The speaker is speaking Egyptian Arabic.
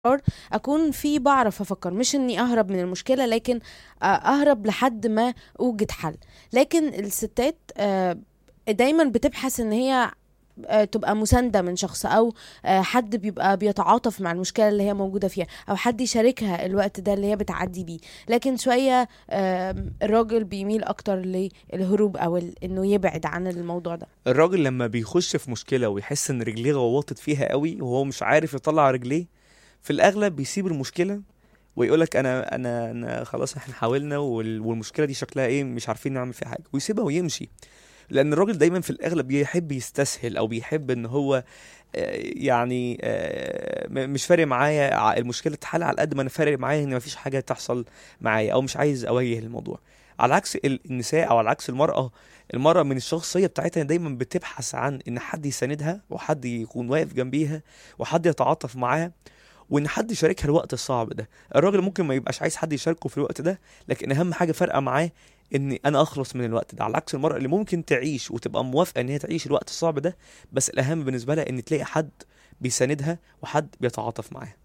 اكون في بعرف افكر مش اني اهرب من المشكله لكن آه، اهرب لحد ما اوجد حل لكن الستات آه، دايما بتبحث ان هي آه، تبقى مساندة من شخص أو آه، حد بيبقى بيتعاطف مع المشكلة اللي هي موجودة فيها أو حد يشاركها الوقت ده اللي هي بتعدي بيه لكن شوية آم، الراجل بيميل أكتر للهروب أو ال- إنه يبعد عن الموضوع ده الراجل لما بيخش في مشكله ويحس ان رجليه غوطت فيها قوي وهو مش عارف يطلع رجليه في الاغلب بيسيب المشكله ويقولك انا انا انا خلاص احنا حاولنا وال- والمشكله دي شكلها ايه مش عارفين نعمل فيها حاجه ويسيبها ويمشي لان الراجل دايما في الاغلب بيحب يستسهل او بيحب ان هو آه، يعني آه، م- مش فارق معايا ع- المشكله تتحل على قد ما انا فارق معايا ان مفيش حاجه تحصل معايا او مش عايز اواجه الموضوع على عكس ال- النساء او على عكس المراه المراه من الشخصيه بتاعتها دايما بتبحث عن ان حد يساندها وحد يكون واقف جنبيها وحد يتعاطف معاها وان حد يشاركها الوقت الصعب ده الراجل ممكن ما يبقاش عايز حد يشاركه في الوقت ده لكن اهم حاجه فارقه معاه ان انا اخلص من الوقت ده على عكس المراه اللي ممكن تعيش وتبقى موافقه ان هي تعيش الوقت الصعب ده بس الاهم بالنسبه لها ان تلاقي حد بيساندها وحد بيتعاطف معاها